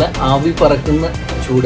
നല്ല ആവി പറക്കുന്ന ചൂട്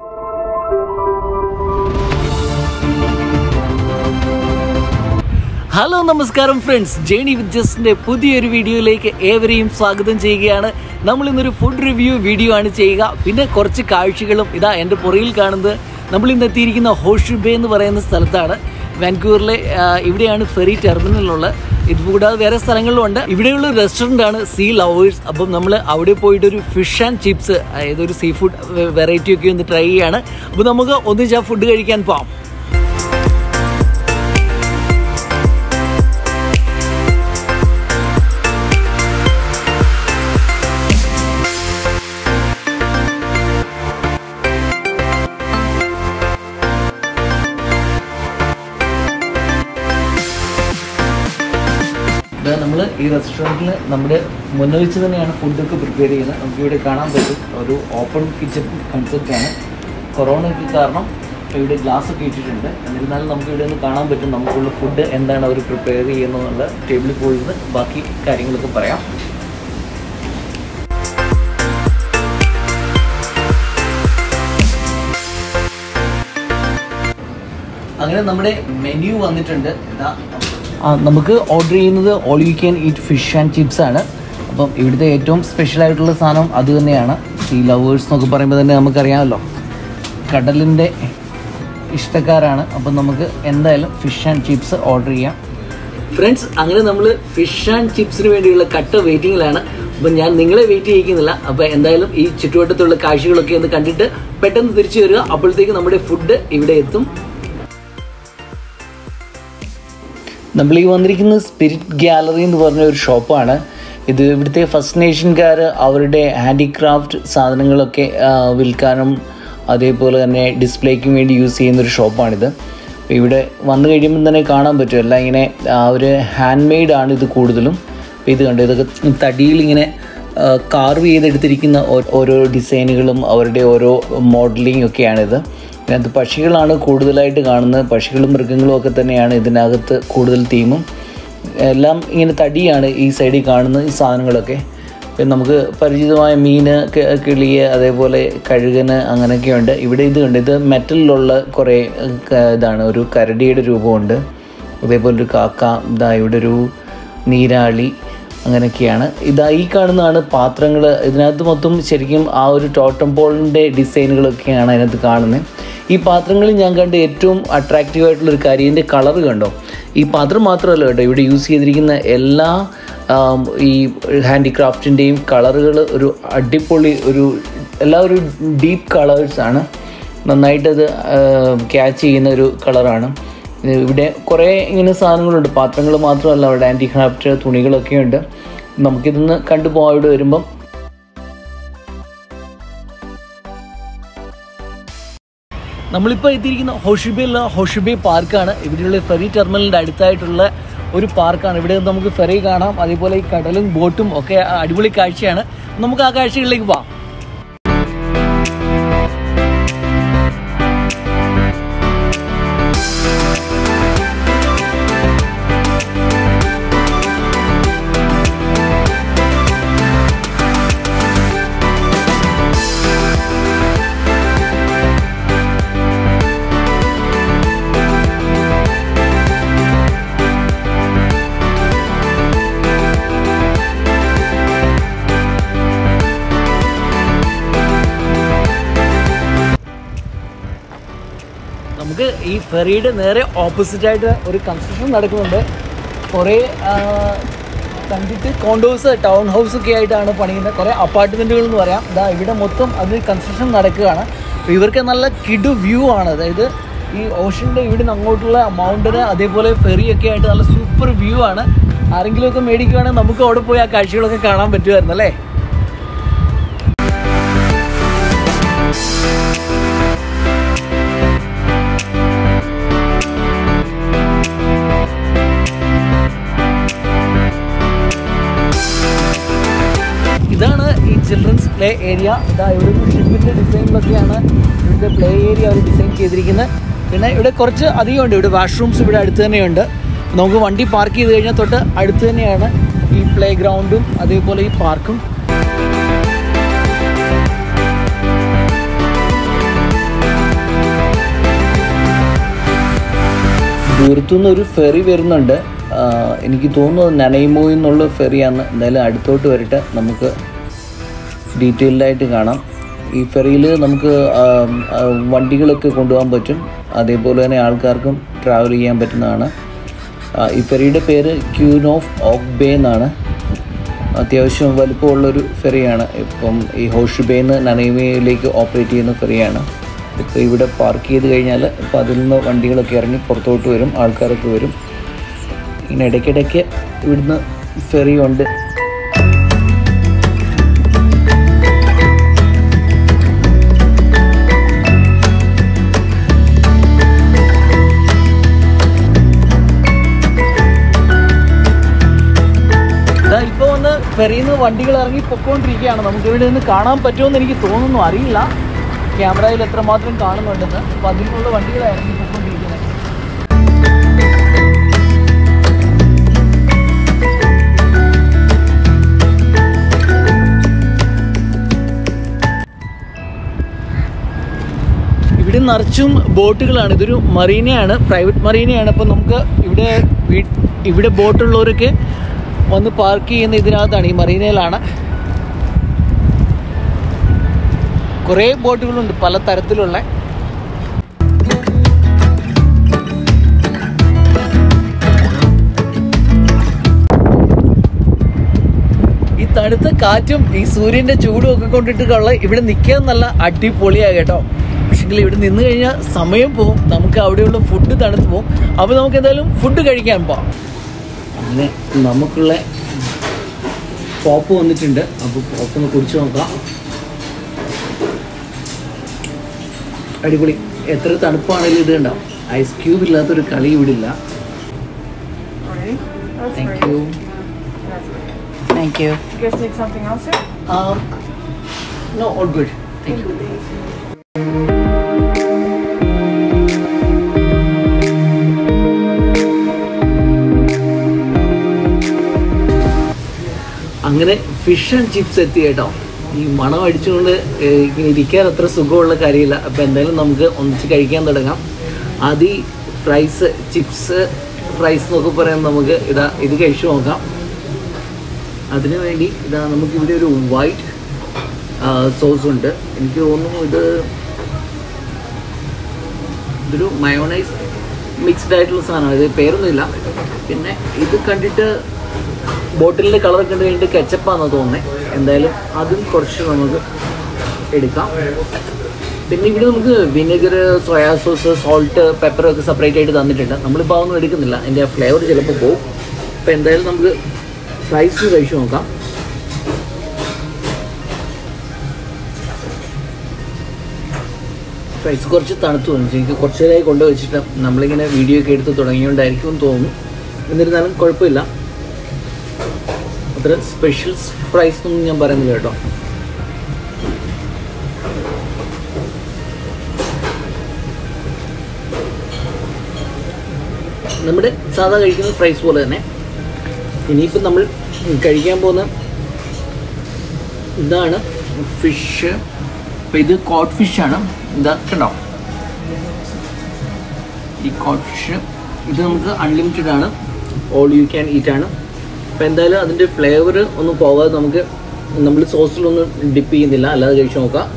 ഹലോ നമസ്കാരം ഫ്രണ്ട്സ് ജേണി വിത്ത് ജസ്റ്റിന്റെ പുതിയൊരു വീഡിയോയിലേക്ക് ഏവരെയും സ്വാഗതം ചെയ്യുകയാണ് നമ്മൾ ഇന്നൊരു ഫുഡ് റിവ്യൂ വീഡിയോ ആണ് ചെയ്യുക പിന്നെ കുറച്ച് കാഴ്ചകളും ഇതാ എൻ്റെ പുറകിൽ കാണുന്നത് നമ്മൾ ഇന്ന് എത്തിയിരിക്കുന്ന ഹോഷുബേ എന്ന് പറയുന്ന സ്ഥലത്താണ് വാൻകൂവറിലെ ആ, ഇവിടെയാണ് ഫെറി ടെർമിനലുള്ള ഇത് കൂടാതെ വേറെ സ്ഥലങ്ങളിലും ഉണ്ട് ഇവിടെയുള്ള റെസ്റ്റോറൻ്റ് ആണ് സീ ലവേഴ്സ് അപ്പം നമ്മൾ അവിടെ പോയിട്ട് ഒരു ഫിഷ് ആൻഡ് ചിപ്സ് അതായത് ഒരു സീ ഫുഡ് വെറൈറ്റി ഒക്കെ ഒന്ന് ട്രൈ ചെയ്യാണ് അപ്പോൾ നമുക്ക് ഒന്നിച്ച് ആ ഫുഡ് കഴിക്കാൻ പോകാം ഇത് നമ്മൾ ഈ റെസ്റ്റോറൻറ്റിൽ നമ്മുടെ മുന്നിൽ വെച്ച് തന്നെയാണ് ഫുഡൊക്കെ പ്രിപ്പയർ ചെയ്യുന്നത് നമുക്ക് ഇവിടെ കാണാൻ പറ്റും ഒരു ഓപ്പൺ കിച്ചൺ കൺസെപ്റ്റാണ് കൊറോണയ്ക്ക് കാരണം ഇവിടെ ഗ്ലാസ് ഒക്കെ ഇട്ടിട്ടുണ്ട് എന്നിരുന്നാലും നമുക്ക് ഇവിടെ നിന്ന് കാണാൻ പറ്റും നമുക്കുള്ള ഫുഡ് എന്താണ് അവർ പ്രിപ്പയർ ചെയ്യുന്നതെന്നുള്ള ടേബിളിൽ പോയിരുന്ന് ബാക്കി കാര്യങ്ങളൊക്കെ പറയാം അങ്ങനെ നമ്മുടെ മെനു വന്നിട്ടുണ്ട് ഇതാ ആ, നമുക്ക് ഓർഡർ ചെയ്യുന്നത് all you can eat fish and chips ആണ് അപ്പം ഇവിടുത്തെ ഏറ്റവും സ്പെഷ്യൽ ആയിട്ടുള്ള സാധനം അത് തന്നെയാണ് സീ ലവേഴ്സ് എന്നൊക്കെ പറയുമ്പോൾ തന്നെ നമുക്കറിയാമല്ലോ കടലിൻ്റെ ഇഷ്ടക്കാരാണ് അപ്പം നമുക്ക് എന്തായാലും ഫിഷ് ആൻഡ് ചിപ്സ് ഓർഡർ ചെയ്യാം ഫ്രണ്ട്സ് അങ്ങനെ നമ്മൾ ഫിഷ് ആൻഡ് ചിപ്സിന് വേണ്ടിയുള്ള കട്ട വെയിറ്റിങ്ങിലാണ് അപ്പം ഞാൻ നിങ്ങളെ വെയിറ്റ് ചെയ്യിക്കുന്നില്ല അപ്പോൾ എന്തായാലും ഈ ചുറ്റുവട്ടത്തുള്ള കാഴ്ചകളൊക്കെ ഒന്ന് കണ്ടിട്ട് പെട്ടെന്ന് തിരിച്ചു വരിക അപ്പോഴത്തേക്ക് നമ്മുടെ ഫുഡ് ഇവിടെ എത്തും നമ്മൾ ഈ വന്നിരിക്കുന്നത് സ്പിരിറ്റ് ഗാലറി എന്ന് പറഞ്ഞ ഒരു ഷോപ്പാണ് ഇത് ഇവിടുത്തെ ഫസ്റ്റ് നേഷൻകാർ അവരുടെ ഹാൻഡിക്രാഫ്റ്റ് സാധനങ്ങളൊക്കെ ആ, വിൽക്കാനും അതേപോലെ തന്നെ ഡിസ്പ്ലേക്കും വേണ്ടി യൂസ് ചെയ്യുന്ന ഒരു ഷോപ്പാണിത് അപ്പോൾ ഇവിടെ വന്നു കഴിയുമ്പോൾ തന്നെ കാണാൻ പറ്റും എല്ലാം ഇങ്ങനെ അവർ ഹാൻഡ് മെയ്ഡ് ആണ് ഇത് കൂടുതലും അപ്പോൾ ഇത് കണ്ടു ഇതൊക്കെ തടിയിൽ ഇങ്ങനെ കാർവ് ചെയ്തെടുത്തിരിക്കുന്ന ഓ- ഓരോ ഡിസൈനുകളും അവരുടെ ഓരോ മോഡലിംഗ് ഒക്കെയാണിത് ഇതിനകത്ത് പക്ഷികളാണ് കൂടുതലായിട്ട് കാണുന്നത് പക്ഷികളും മൃഗങ്ങളും ഒക്കെ തന്നെയാണ് ഇതിനകത്ത് കൂടുതൽ തീമും എല്ലാം ഇങ്ങനെ തടിയാണ് ഈ സൈഡിൽ കാണുന്ന ഈ സാധനങ്ങളൊക്കെ പിന്നെ നമുക്ക് പരിചിതമായ മീന് ക- കിളിയെ അതേപോലെ കഴുകന് അങ്ങനെയൊക്കെയുണ്ട് ഇവിടെ ഇത് ഉണ്ട് ഇത് മെറ്റലിലുള്ള കുറേ ഏഹ്, ക- ഇതാണ് ഒരു കരടിയുടെ രൂപമുണ്ട് അതേപോലെ ഒരു കാക്ക ഇതാ ഇവിടെ ഒരു നീരാളി അങ്ങനെയൊക്കെയാണ് ഇതാ ഈ കാണുന്നതാണ് പാത്രങ്ങൾ ഇതിനകത്ത് മൊത്തം ശരിക്കും ആ ഒരു ടോട്ടം പോളിൻ്റെ ഡിസൈനുകളൊക്കെയാണ് അതിനകത്ത് കാണുന്നത് ഈ പാത്രങ്ങളിൽ ഞാൻ കണ്ട ഏറ്റവും അട്രാക്റ്റീവ് ആയിട്ടുള്ള ഒരു കാര്യം ഇതിൻ്റെ കളർ കണ്ടോ ഈ പാത്രം മാത്രമല്ല കേട്ടോ ഇവിടെ യൂസ് ചെയ്തിരിക്കുന്ന എല്ലാ ആം, ഈ ഹാൻഡിക്രാഫ്റ്റിൻ്റെയും കളറുകൾ ഒരു അടിപൊളി ഒരു എല്ലാ ഒരു ഡീപ്പ് കളേഴ്സാണ് നന്നായിട്ടത് ക്യാച്ച് ചെയ്യുന്ന ഒരു കളറാണ് ഇവിടെ കുറേ ഇങ്ങനെ സാധനങ്ങളുണ്ട് പാത്രങ്ങൾ മാത്രമല്ല അവിടെ ആൻറ്റി ക്രാഫ്റ്റ് തുണികളൊക്കെ ഉണ്ട് നമുക്കിതൊന്ന് കണ്ടുപോകാം ഇവിടെ വരുമ്പം നമ്മളിപ്പോൾ എത്തിയിരിക്കുന്ന ഹോഷിബയിലുള്ള ഹോഷിബെ പാർക്കാണ് ഇവിടെയുള്ള ഫെറി ടെർമിനലിൻ്റെ അടുത്തായിട്ടുള്ള ഒരു പാർക്കാണ് ഇവിടെ നമുക്ക് ഫെറി കാണാം അതേപോലെ ഈ കടലും ബോട്ടും ഒക്കെ അടിപൊളി കാഴ്ചയാണ് നമുക്ക് ആ കാഴ്ചകളിലേക്ക് പോവാം നമുക്ക് ഈ ഫെറിയുടെ നേരെ ഓപ്പോസിറ്റ് ആയിട്ട് ഒരു കൺസ്ട്രക്ഷൻ നടക്കുന്നുണ്ട് കുറേ ആ, കണ്ടിട്ട് കോണ്ടോസ് ടൗൺ ഹൗസ് ഒക്കെ ആയിട്ടാണ് പണിയുന്നത് കുറേ അപ്പാർട്ട്മെൻറ്റുകൾ എന്ന് പറയാം ഇതാ ഇവിടെ മൊത്തം അതിന് കൺസ്ട്രക്ഷൻ നടക്കുകയാണ് അപ്പോൾ ഇവർക്ക് നല്ല കിടു വ്യൂ ആണ് അതായത് ഈ ഓഷൻ്റെ ഇവിടുന്ന് അങ്ങോട്ടുള്ള മൗണ്ടന് അതേപോലെ ഫെറിയൊക്കെ ആയിട്ട് നല്ല സൂപ്പർ വ്യൂ ആണ് ആരെങ്കിലുമൊക്കെ മേടിക്കുകയാണെങ്കിൽ നമുക്ക് അവിടെ പോയി ആ കാഴ്ചകളൊക്കെ കാണാൻ പറ്റുമായിരുന്നു അല്ലേ ഇതാണ് ഈ ചിൽഡ്രൻസ് പ്ലേ ഏരിയ ഇതാ ഇവിടെ ഒരു ഷിപ്പിൻ്റെ ഡിസൈനിലൊക്കെയാണ് ഇവിടുത്തെ പ്ലേ ഏരിയ അവർ ഡിസൈൻ ചെയ്തിരിക്കുന്നത് പിന്നെ ഇവിടെ കുറച്ച് അധികമുണ്ട് ഇവിടെ വാഷ്റൂംസ് ഇവിടെ അടുത്ത് തന്നെയുണ്ട് നമുക്ക് വണ്ടി പാർക്ക് ചെയ്ത് കഴിഞ്ഞാൽ തൊട്ട് അടുത്ത് തന്നെയാണ് ഈ പ്ലേ ഗ്രൗണ്ടും അതേപോലെ ഈ പാർക്കും ദൂരത്തുനിന്ന് ഒരു ഫെറി വരുന്നുണ്ട് ആ, എനിക്ക് തോന്നുന്നത് നനൈമോയിൽ നിന്നുള്ള ഫെറിയാണ് എന്തായാലും അടുത്തോട്ട് വരട്ടെ നമുക്ക് ഡീറ്റെയിൽഡായിട്ട് കാണാം ഈ ഫെറിയിൽ നമുക്ക് ആ, ആ, വണ്ടികളൊക്കെ കൊണ്ടുപോകാൻ പറ്റും അതേപോലെ തന്നെ ആൾക്കാർക്കും ട്രാവൽ ചെയ്യാൻ പറ്റുന്നതാണ് ആ, ഈ ഫെറിയുടെ പേര് ക്യൂൻ ഓഫ് ഓക്ക് ബേ എന്നാണ് അത്യാവശ്യം വലുപ്പമുള്ളൊരു ഫെറിയാണ് ഇപ്പം ഈ ഹോഷ് ബേന്ന് നനൈമയിലേക്ക് ഓപ്പറേറ്റ് ചെയ്യുന്ന ഫെറിയാണ് ഇപ്പോൾ ഇവിടെ പാർക്ക് ചെയ്ത് കഴിഞ്ഞാൽ ഇപ്പോൾ അതിൽ നിന്ന് വണ്ടികളൊക്കെ ഇറങ്ങി പുറത്തോട്ട് വരും ആൾക്കാരൊക്കെ വരും ഇങ്ങനെ ഇടയ്ക്കിടയ്ക്ക് ഇവിടുന്ന് ഫെറി ഉണ്ട് ഇതാ ഇപ്പോൾ വന്ന് ഫെറിയിൽ നിന്ന് വണ്ടികൾ ഇറങ്ങി പൊക്കോണ്ടിരിക്കുകയാണ് നമുക്ക് ഇവിടെ നിന്ന് കാണാൻ പറ്റുമെന്ന് എനിക്ക് തോന്നുന്നു അറിയില്ല ക്യാമറയിൽ എത്രമാത്രം കാണുന്നുണ്ടെന്ന് അപ്പോൾ അതിനുള്ള വണ്ടികളാണ് ഇറങ്ങി പൊക്കോണ്ടിരിക്കുന്നത് ഇവിടെ നിറച്ചും ബോട്ടുകളാണ് ഇതൊരു മറീനയാണ് പ്രൈവറ്റ് മറീനയാണ് അപ്പോൾ നമുക്ക് ഇവിടെ വീ- ഇവിടെ ബോട്ടുള്ളവരൊക്കെ വന്ന് പാർക്ക് ചെയ്യുന്ന ഇതിനകത്താണ് ഈ മറീനയിലാണ് കുറേ ബോട്ടുകളുണ്ട് പല തരത്തിലുള്ള ഈ തണുത്ത കാറ്റും ഈ സൂര്യന്റെ ചൂടും ഒക്കെ കൊണ്ടിട്ടുള്ള ഇവിടെ നിൽക്കാൻ നല്ല അടിപൊളിയാ കേട്ടോ പക്ഷെങ്കിൽ ഇവിടെ നിന്ന് കഴിഞ്ഞാൽ സമയം പോവും നമുക്ക് അവിടെയുള്ള ഫുഡ് തണുത്ത് പോവും അപ്പോൾ നമുക്ക് എന്തായാലും ഫുഡ് കഴിക്കാൻ പോവാം അങ്ങനെ നമുക്കുള്ള പോപ്പ് വന്നിട്ടുണ്ട് അപ്പോൾ പോപ്പ് ഒന്ന് കുടിച്ചു നോക്കാം അടിപൊളി എത്ര തണുപ്പാണെങ്കിലും ഇത് ഉണ്ടാവും ഐസ് ക്യൂബ് ഇല്ലാത്തൊരു കളി ഇവിടെ ഇല്ല Alrighty. That's thank great. You That's great. Thank you You guys take something else here? No all good thank you അങ്ങനെ ഫിഷ് ആൻഡ് ചിപ്സ് എത്തി കേട്ടോ ഈ മണം അടിച്ചുകൊണ്ട് ഏഹ്, ഇങ്ങനെ ഇരിക്കാൻ അത്ര സുഖമുള്ള കാര്യമില്ല അപ്പോൾ എന്തായാലും നമുക്ക് ഒന്നിച്ച് കഴിക്കാൻ തുടങ്ങാം ആദ്യം ഫ്രൈസ് ചിപ്സ് ഫ്രൈസ് എന്നൊക്കെ പറയാൻ നമുക്ക് ഇതാ ഇത് കഴിച്ചു നോക്കാം അതിനു വേണ്ടി ഇതാ നമുക്കിവിടെ ഒരു വൈറ്റ് സോസ് ഉണ്ട് എനിക്ക് തോന്നുന്നു ഇത് ഇതൊരു മയോണൈസ് മിക്സ്ഡ് ആയിട്ടുള്ള സാധനമാണ് ഇത് പേരൊന്നുമില്ല പിന്നെ ഇത് കണ്ടിട്ട് ബോട്ടിലിൻ്റെ കളർ കണ്ടു കഴിഞ്ഞിട്ട് കെച്ചപ്പാണെന്ന് തോന്നുന്നത് എന്തായാലും അതും കുറച്ച് നമുക്ക് എടുക്കാം പിന്നെ ഇവിടെ നമുക്ക് vinegar soya sauce salt pepper ഒക്കെ സെപ്പറേറ്റ് ആയിട്ട് തന്നിട്ടുണ്ട് നമ്മളിപ്പോൾ അതൊന്നും എടുക്കുന്നില്ല അതിൻ്റെ ഫ്ലേവർ ചിലപ്പോൾ പോകും അപ്പോൾ എന്തായാലും നമുക്ക് ഫ്രൈസ് കഴിച്ചു നോക്കാം ഫ്രൈസ് കുറച്ച് തണുത്തു തോന്നി എനിക്ക് കുറച്ച് നേരമായി കൊണ്ടുവച്ചിട്ട് നമ്മളിങ്ങനെ വീഡിയോ ഒക്കെ എടുത്ത് തുടങ്ങിയോണ്ടായിരിക്കും എന്ന് തോന്നുന്നു എന്നിരുന്നാലും കുഴപ്പമില്ല അത്ര സ്പെഷ്യൽ ഫ്രൈസ് ഒന്നും ഞാൻ പറയുന്നില്ല കേട്ടോ നമ്മുടെ സാധാ കഴിക്കുന്ന ഫ്രൈസ് പോലെ തന്നെ ഇനിയിപ്പം നമ്മൾ കഴിക്കാൻ പോകുന്ന ഇതാണ് ഫിഷ് ഇപ്പം ഇത് കോട്ട് ഫിഷാണ് ഇതാ കണ്ടോ ഈ കോട്ട് ഫിഷ് ഇത് നമുക്ക് അൺലിമിറ്റഡ് ആണ് ഓൾ യു ക്യാൻ ഈറ്റ് ആണ് അപ്പം എന്തായാലും അതിൻ്റെ ഫ്ലേവർ ഒന്നും പോകാതെ നമുക്ക് നമ്മൾ സോസിലൊന്നും ഡിപ്പ് ചെയ്യുന്നില്ല അല്ലാതെ കഴിച്ച് നോക്കാം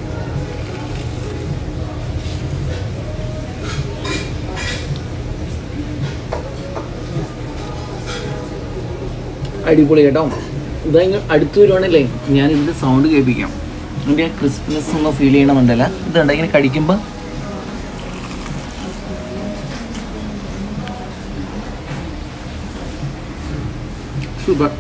അടിപൊളി കേട്ടോ ഇതാ ഇങ്ങ് അടുത്ത് വരുവാണല്ലേ ഞാൻ ഇതിൻ്റെ സൗണ്ട് കേൾപ്പിക്കാം അതിൻ്റെ ക്രിസ്പിനെസ് ഒന്ന് ഫീൽ ചെയ്യണമെന്നല്ല ഇതുണ്ട് ഇങ്ങനെ കടിക്കുമ്പോൾ സൂപ്പർ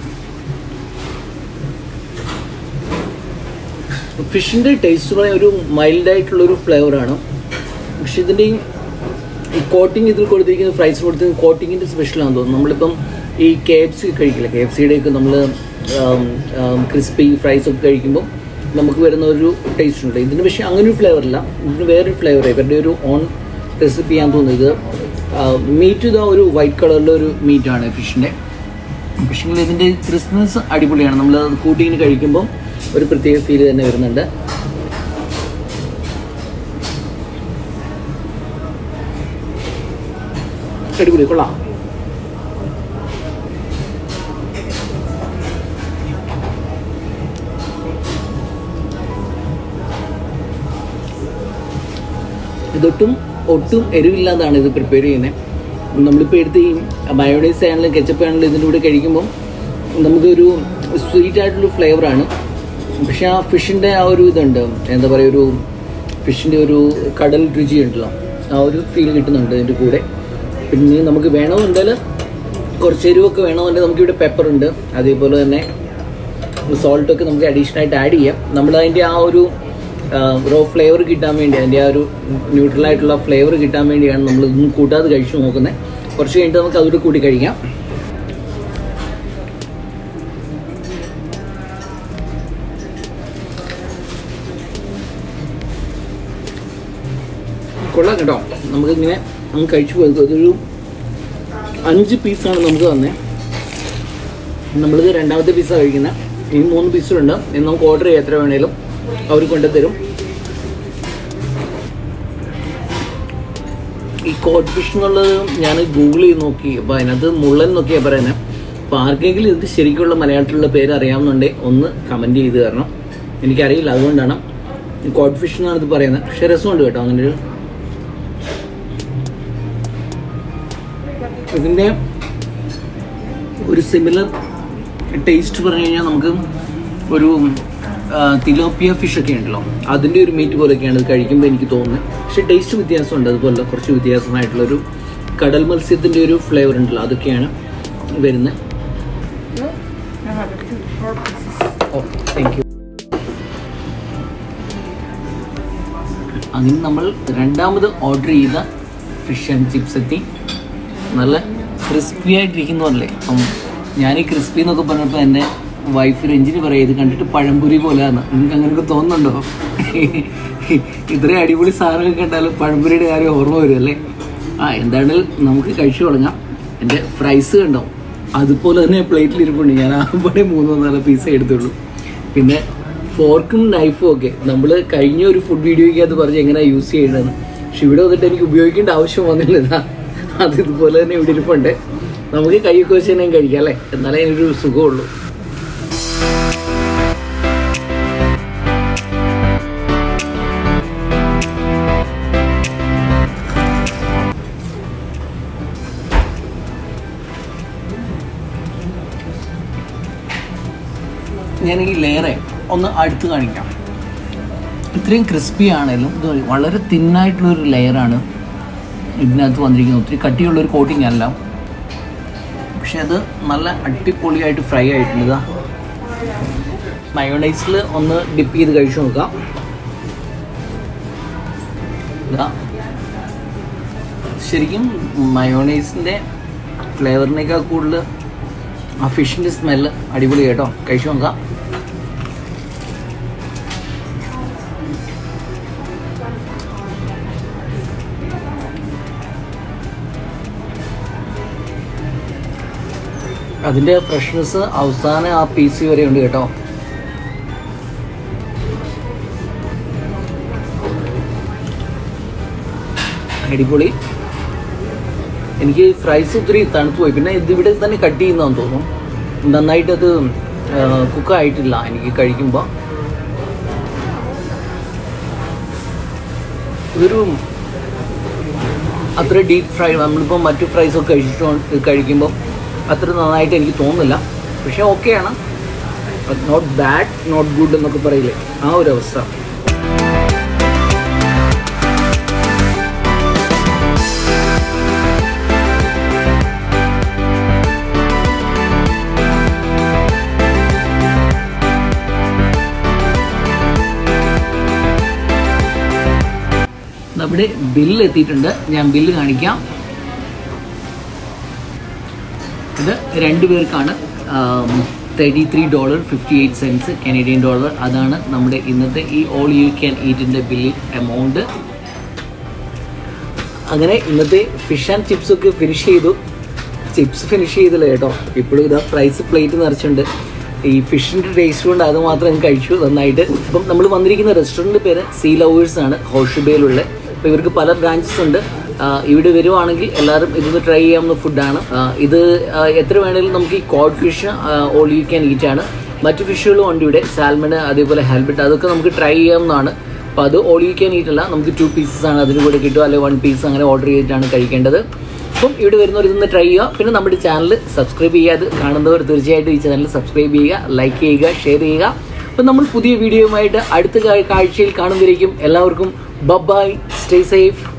ഫിഷിൻ്റെ ടേസ്റ്റ് പറയാൻ ഒരു മൈൽഡ് ആയിട്ടുള്ളൊരു ഫ്ലേവറാണ് പക്ഷെ ഇതിൻ്റെ ഈ ഈ കോട്ടിങ് ഇതിൽ കൊടുത്തിരിക്കുന്ന ഫ്രൈസ് കൊടുത്തിരിക്കുന്ന കോട്ടിങ്ങിൻ്റെ സ്പെഷ്യലാണെന്ന് തോന്നുന്നു നമ്മളിപ്പം ഈ കെ എഫ് സി കഴിക്കില്ല കെ എഫ് സിയുടെയൊക്കെ നമ്മൾ ക്രിസ്പി ഫ്രൈസ് ഒക്കെ കഴിക്കുമ്പോൾ നമുക്ക് വരുന്ന ഒരു ടേസ്റ്റ് ഉണ്ട് ഇതിന് പക്ഷേ അങ്ങനെ ഒരു ഫ്ലേവർ ഇല്ല ഇതിന് വേറൊരു ഫ്ലേവർ ഇവരുടെ ഒരു ഓൺ റെസിപ്പി ഞാൻ തോന്നുന്നത് ഇത് മീറ്റ് ഇതാ ഒരു വൈറ്റ് കളറിലെ ഒരു മീറ്റാണ് ഫിഷിൻ്റെ പക്ഷേ ഇതിൻ്റെ ക്രിസ്മസ് അടിപൊളിയാണ് നമ്മൾ കൂട്ടിങ്ങനെ കഴിക്കുമ്പോൾ ഒരു പ്രത്യേക ഫീൽ തന്നെ വരുന്നുണ്ട് അടിപൊളി കൊള്ളാം ഇതൊട്ടും ഒട്ടും എരിവില്ലാതാണ് ഇത് പ്രിപ്പയർ ചെയ്യുന്നത് നമ്മളിപ്പോൾ എടുത്ത് ഈ മയോണൈസ് ആണെങ്കിലും കെച്ചപ്പ് ആണെങ്കിലും ഇതിൻ്റെ കൂടെ കഴിക്കുമ്പം നമുക്കൊരു സ്വീറ്റ് ആയിട്ടുള്ള ഫ്ലേവറാണ് പക്ഷെ ആ ഫിഷിൻ്റെ ആ ഒരു ഇതുണ്ട് എന്താ പറയുക ഒരു ഫിഷിൻ്റെ ഒരു കടൽ രുചി ഉണ്ടല്ലോ ആ ഒരു ഫീൽ കിട്ടുന്നുണ്ട് ഇതിൻ്റെ കൂടെ പിന്നെ നമുക്ക് വേണമെന്നുണ്ടെങ്കിൽ കുറച്ച് എരിവൊക്കെ വേണമെന്നുണ്ടെങ്കിൽ നമുക്കിവിടെ പെപ്പർ ഉണ്ട് അതേപോലെ തന്നെ സോൾട്ടൊക്കെ നമുക്ക് അഡീഷണൽ ആയിട്ട് ആഡ് ചെയ്യാം നമ്മൾ അതിൻ്റെ ആ ഒരു റോ ഫ്ലേവർ കിട്ടാൻ വേണ്ടി അതിൻ്റെ ആ ഒരു ന്യൂട്രൽ ആയിട്ടുള്ള ഫ്ലേവർ കിട്ടാൻ വേണ്ടിയാണ് നമ്മൾ ഇതൊന്നും കൂട്ടാതെ കഴിച്ചു നോക്കുന്നത് കുറച്ച് കഴിഞ്ഞിട്ട് നമുക്ക് അതുകൂടി കൂട്ടി കഴിക്കാം കൊള്ളാം കേട്ടോ നമുക്കിങ്ങനെ നമുക്ക് കഴിച്ചു പോയത് അതൊരു അഞ്ച് പീസാണ് നമുക്ക് തന്നെ നമ്മളിത് രണ്ടാമത്തെ പീസാണ് കഴിക്കുന്നത് ഈ മൂന്ന് പീസുണ്ട് ഇനി നമുക്ക് ഓർഡർ ചെയ്യാം എത്ര വേണേലും അവർ കൊണ്ടുതരും ഈ കോഡ് ഫിഷ് എന്നുള്ളത് ഞാൻ ഗൂഗിൾ ചെയ്ത് നോക്കി അപ്പോൾ അതിനകത്ത് മുള്ളൻ നോക്കിയാൽ പറയുന്നത് അപ്പോൾ ആർക്കെങ്കിലും ഇത് ശരിക്കുള്ള മലയാളത്തിലുള്ള പേര് അറിയാവുന്നുണ്ടെങ്കിൽ ഒന്ന് കമൻറ്റ് ചെയ്ത് തരണം എനിക്കറിയില്ല അതുകൊണ്ടാണ് കോഡ് ഫിഷ് എന്നാണ് ഇത് പറയുന്നത് പക്ഷേ രസമുണ്ട് കേട്ടോ അങ്ങനെ ഒരു ഇതിൻ്റെ ഒരു സിമിലർ ടേസ്റ്റ് പറഞ്ഞു കഴിഞ്ഞാൽ നമുക്ക് ഒരു തിലോപ്പിയ ഫിഷ് ഒക്കെ ഉണ്ടല്ലോ അതിൻ്റെ ഒരു മീറ്റ് പോലെയൊക്കെയാണ് ഇത് കഴിക്കുമ്പോൾ എനിക്ക് തോന്നുന്നത് പക്ഷേ ടേസ്റ്റ് വ്യത്യാസമുണ്ട് അതുപോലെ കുറച്ച് വ്യത്യാസമായിട്ടുള്ളൊരു കടൽ മത്സ്യത്തിൻ്റെ ഒരു ഫ്ലേവർ ഉണ്ടല്ലോ അതൊക്കെയാണ് വരുന്നത് Look, I have the two four pieces. Oh thank you അങ്ങനെ നമ്മൾ രണ്ടാമത് ഓർഡർ ചെയ്ത ഫിഷ് ആൻഡ് ചിപ്സ് എത്തി നല്ല ക്രിസ്പി ആയിട്ടിരിക്കുന്നു അല്ലേ അപ്പം ഞാൻ ഈ ക്രിസ്പി എന്നൊക്കെ പറഞ്ഞപ്പോൾ എൻ്റെ വൈഫ് രഞ്ജിനി പറയാം ഇത് കണ്ടിട്ട് പഴംപൊരി പോലെയാണ് നിങ്ങൾക്ക് അങ്ങനെയൊക്കെ തോന്നുന്നുണ്ടോ ഇത്രയും അടിപൊളി സാധനങ്ങൾ കണ്ടാലും പഴംപൊരിയുടെ കാര്യം ഓർമ്മ വരും അല്ലേ ആ എന്താണെങ്കിലും നമുക്ക് കഴിച്ചു തുടങ്ങാം എൻ്റെ ഫ്രൈസ് കണ്ടോ അതുപോലെ തന്നെ പ്ലേറ്റിൽ ഇരിപ്പുണ്ട് ഞാൻ ആകുമ്പോഴേ മൂന്നോ നാലോ പീസേ എടുത്തുള്ളൂ പിന്നെ ഫോർക്കും നൈഫും ഒക്കെ നമ്മൾ കഴിഞ്ഞ ഒരു ഫുഡ് വീഡിയോയ്ക്ക് അത് പറഞ്ഞ് എങ്ങനെയാണ് യൂസ് ചെയ്യേണ്ടതെന്ന് പക്ഷെ ഇവിടെ വന്നിട്ട് എനിക്ക് ഉപയോഗിക്കേണ്ട ആവശ്യം വന്നില്ല അത് ഇതുപോലെ തന്നെ ഇവിടെ ഇരിപ്പുണ്ട് നമുക്ക് കൈയൊക്കെ വെച്ച് തന്നെ കഴിക്കാം അല്ലേ എന്നാലേ അതിനൊരു സുഖമുള്ളൂ ഞാൻ ഈ ലെയറെ ഒന്ന് അടുത്ത് കാണിക്കാം ഇത്രയും ക്രിസ്പി ആണെങ്കിലും ഇത് വളരെ തിന്നായിട്ടുള്ളൊരു ലെയറാണ് ഇതിനകത്ത് വന്നിരിക്കുന്നത് ഒത്തിരി കട്ടിയുള്ളൊരു കോട്ടിങ് അല്ല പക്ഷെ അത് നല്ല അടിപൊളിയായിട്ട് ഫ്രൈ ആയിട്ടുണ്ട് ഇതാ മയോണൈസിൽ ഒന്ന് ഡിപ്പ് ചെയ്ത് കഴിച്ചു നോക്കാം ഇതാ ശരിക്കും മയോണൈസിൻ്റെ ഫ്ലേവറിനേക്കാൾ കൂടുതൽ ആ ഫിഷിൻ്റെ സ്മെല്ല് അടിപൊളി കേട്ടോ കഴിച്ചു നോക്കാം അതിൻ്റെ ഫ്രഷ്നെസ് അവസാനം ആ പീസ് വരെ ഉണ്ട് കേട്ടോ അടിപൊളി എനിക്ക് ഫ്രൈസ് ഒത്തിരി തണുത്തു പോയി പിന്നെ ഇത് ഇവിടെ തന്നെ കട്ട് ചെയ്യുന്നതാന്ന് തോന്നുന്നു നന്നായിട്ട് അത് കുക്കായിട്ടില്ല എനിക്ക് കഴിക്കുമ്പോൾ ഇതൊരു അത്ര ഡീപ്പ് ഫ്രൈ നമ്മളിപ്പോൾ മറ്റു ഫ്രൈസൊക്കെ കഴിച്ചിട്ട് കഴിക്കുമ്പോൾ അത്ര നന്നായിട്ട് എനിക്ക് തോന്നുന്നില്ല പക്ഷേ ഓക്കെയാണ് നോട്ട് ബാഡ് നോട്ട് ഗുഡ് എന്നൊക്കെ പറയില്ലേ ആ ഒരു അവസ്ഥ നമ്മുടെ ബില്ല് എത്തിയിട്ടുണ്ട് ഞാൻ ബില്ല് കാണിക്കാം ഇത് രണ്ട് പേർക്കാണ് thirty three dollar fifty eight cents Canadian dollar അതാണ് നമ്മുടെ ഇന്നത്തെ ഈ ഓൾ യു ക്യാൻ ഈറ്റിൻ്റെ ബില്ല് എമൗണ്ട് അങ്ങനെ ഇന്നത്തെ ഫിഷ് ആൻഡ് ചിപ്സ് ഒക്കെ ഫിനിഷ് ചെയ്തു ചിപ്സ് ഫിനിഷ് ചെയ്തില്ല കേട്ടോ ഇപ്പോഴും ഇതാ ഫ്രൈസ് പ്ലേറ്റ് നിറച്ചുണ്ട് ഈ ഫിഷിൻ്റെ ടേസ്റ്റ് കൊണ്ട് അത് മാത്രം ഞാൻ കഴിച്ചു നന്നായിട്ട് ഇപ്പം നമ്മൾ വന്നിരിക്കുന്ന റെസ്റ്റോറൻറ്റ് പേര് സീ ലവേഴ്സ് ആണ് ഹോഷുബേയിലുള്ള അപ്പോൾ ഇവർക്ക് പല ബ്രാഞ്ചസ് ഉണ്ട് ഇവിടെ വരുവാണെങ്കിൽ എല്ലാവരും ഇതൊന്ന് ട്രൈ ചെയ്യാവുന്ന ഫുഡാണ് ഇത് ആ, എത്ര വേണമെങ്കിലും നമുക്ക് ഈ cod fish all you can eat ആണ് മറ്റു ഫിഷുകളും ഉണ്ട് ഇവിടെ സാൽമൺ അതേപോലെ ഹാൽബിട്ട് അതൊക്കെ നമുക്ക് ട്രൈ ചെയ്യാവുന്നതാണ് അപ്പോൾ അത് ഓൾ യു ക്യാൻ ഈറ്റ് അല്ല നമുക്ക് ടു പീസസ് ആണ് അതിന് കൂടെ കിട്ടുക അല്ലെങ്കിൽ വൺ പീസ് അങ്ങനെ ഓർഡർ ചെയ്തിട്ടാണ് കഴിക്കേണ്ടത് അപ്പം ഇവിടെ വരുന്നവർ ഇതൊന്ന് ട്രൈ ചെയ്യുക പിന്നെ നമ്മുടെ ചാനൽ സബ്സ്ക്രൈബ് ചെയ്യാതെ കാണുന്നവർ തീർച്ചയായിട്ടും ഈ ചാനൽ സബ്സ്ക്രൈബ് ചെയ്യുക ലൈക്ക് ചെയ്യുക ഷെയർ ചെയ്യുക അപ്പം നമ്മൾ പുതിയ വീഡിയോയുമായിട്ട് അടുത്ത കാ- കാഴ്ചയിൽ കാണുന്നതിലേക്കും എല്ലാവർക്കും ബബായ് സ്റ്റേ സേഫ്